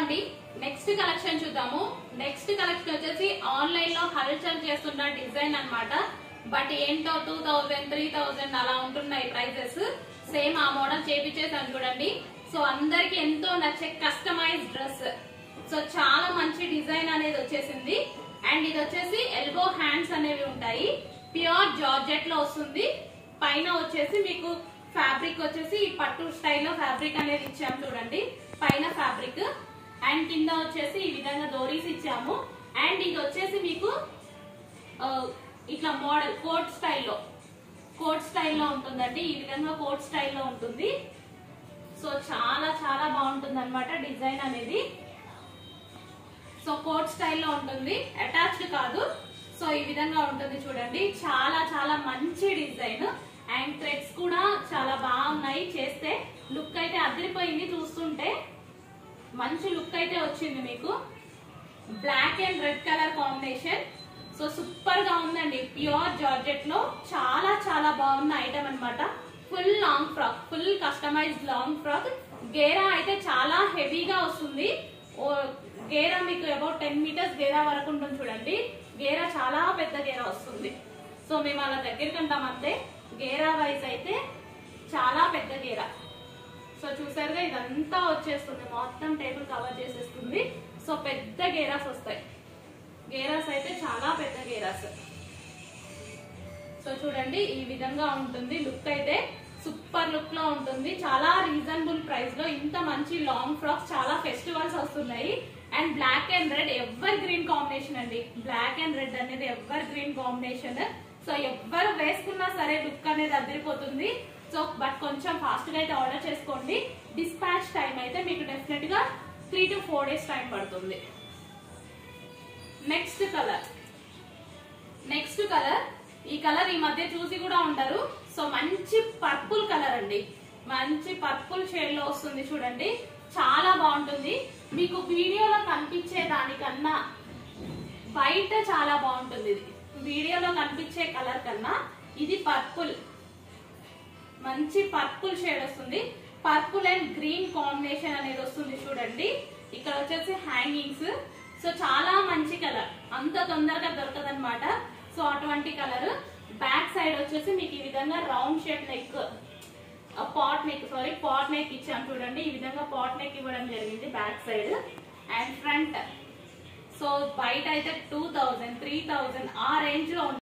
అండి next collection చూద్దాము next collection వచ్చేసి ఆన్లైన్ లో హల్చల్ చేస్తున్న డిజైన్ అన్నమాట బట్ ఏంటో టూ థౌజండ్ త్రీ థౌజండ్ అలా ఉంటున్నాయి ప్రైజెస్ సేమ్ ఆ మోడల్ చేపించేసాను చూడండి సో అందరికి ఎంతో నచ్చే కస్టమైజ్ డ్రెస్ సో చాలా మంచి డిజైన్ అనేది వచ్చేసింది అండ్ ఇది వచ్చేసి ఎల్బో హ్యాండ్స్ అనేవి ఉంటాయి ప్యూర్ జార్జెట్ లో వస్తుంది పైన వచ్చేసి మీకు ఫ్యాబ్రిక్ వచ్చేసి ఈ పట్టు స్టైల్లో ఫ్యాబ్రిక్ అనేది ఇచ్చాము చూడండి పైన ఫ్యాబ్రిక్ అండ్ కింద వచ్చేసి ఈ విధంగా డోరీస్ ఇచ్చాము అండ్ ఇది వచ్చేసి మీకు ఆ, ఇట్లా మోడల్ కోట్ స్టైల్లో కోట్ స్టైల్లో ఉంటుందండి ఈ విధంగా కోట్ స్టైల్లో ఉంటుంది సో చాలా చాలా బాగుంటుంది అనమాట డిజైన్ అనేది సో కోట్ స్టైల్లో ఉంటుంది అటాచ్డ్ కాదు సో ఈ విధంగా ఉంటుంది చూడండి చాలా చాలా మంచి డిజైన్ అండ్ థ్రెడ్స్ కూడా చాలా బాగున్నాయి చేస్తే లుక్ అయితే అదిరిపోయింది చూస్తుంటే మంచి లుక్ అయితే వచ్చింది మీకు black and red colour combination so super గా ఉందండి ప్యూర్ జార్జెట్ లో చాలా చాలా బాగున్న ఐటమ్ అన్నమాట full long frock full customize long frock గేరా అయితే చాలా హెవీగా వస్తుంది ఓ గేరా మీకు అబౌట్ టెన్ మీటర్స్ గేరా వరకు ఉంటుంది చూడండి గేరా చాలా పెద్ద గేరా వస్తుంది సో మేము అలా దగ్గరికి ఉంటాం అంతే గేరా వైజ్ అయితే చాలా పెద్ద గేరా సో చూసారుగా ఇదంతా వచ్చేస్తుంది మొత్తం టేబుల్ కవర్ చేసేస్తుంది సో పెద్ద గేరాస్ వస్తాయి గేరాస్ అయితే చాలా పెద్ద గేరాస్ సో చూడండి ఈ విధంగా ఉంటుంది లుక్ అయితే సూపర్ లుక్ లో ఉంటుంది చాలా రీజనబుల్ ప్రైస్ లో ఇంత మంచి లాంగ్ ఫ్రాక్స్ చాలా ఫెస్టివల్స్ వస్తున్నాయి and black and red evergreen combination అండి బ్లాక్ అండ్ రెడ్ అనేది ఎవర్ గ్రీన్ కాంబినేషన్ సో ఎవరు వేసుకున్నా సరే లుక్ అనేది అదిరిపోతుంది సో బట్ కొంచెం ఫాస్ట్ గా అయితే ఆర్డర్ చేసుకోండి డిస్పాచ్ టైం అయితే మీకు డెఫినెట్ గా three to four days time పడుతుంది నెక్స్ట్ కలర్ నెక్స్ట్ కలర్ ఈ కలర్ ఈ మధ్య చూసి కూడా ఉంటారు సో మంచి పర్పుల్ కలర్ అండి మంచి పర్పుల్ షేడ్ లో వస్తుంది చూడండి చాలా బాగుంటుంది మీకు వీడియోలో కనిపించే దానికన్నా బయట చాలా బాగుంటుంది ఇది వీడియోలో కనిపించే కలర్ కన్నా ఇది పర్పుల్ మంచి పర్పుల్ షేడ్ వస్తుంది పర్పుల్ అండ్ గ్రీన్ కాంబినేషన్ అనేది వస్తుంది చూడండి ఇక్కడ వచ్చేసి హ్యాంగింగ్స్ సో చాలా మంచి కలర్ అంత తొందరగా దొరకదన్నమాట సో అటువంటి కలర్ బ్యాక్ సైడ్ వచ్చేసి మీకు ఈ విధంగా round shape neck pot neck sorry pot neck ఇచ్చాం చూడండి ఈ విధంగా పాట్ నెక్ ఇవ్వడం జరిగింది back side and front so బయట అయితే టూ థౌజండ్ త్రీ థౌజండ్ ఆ రేంజ్ లో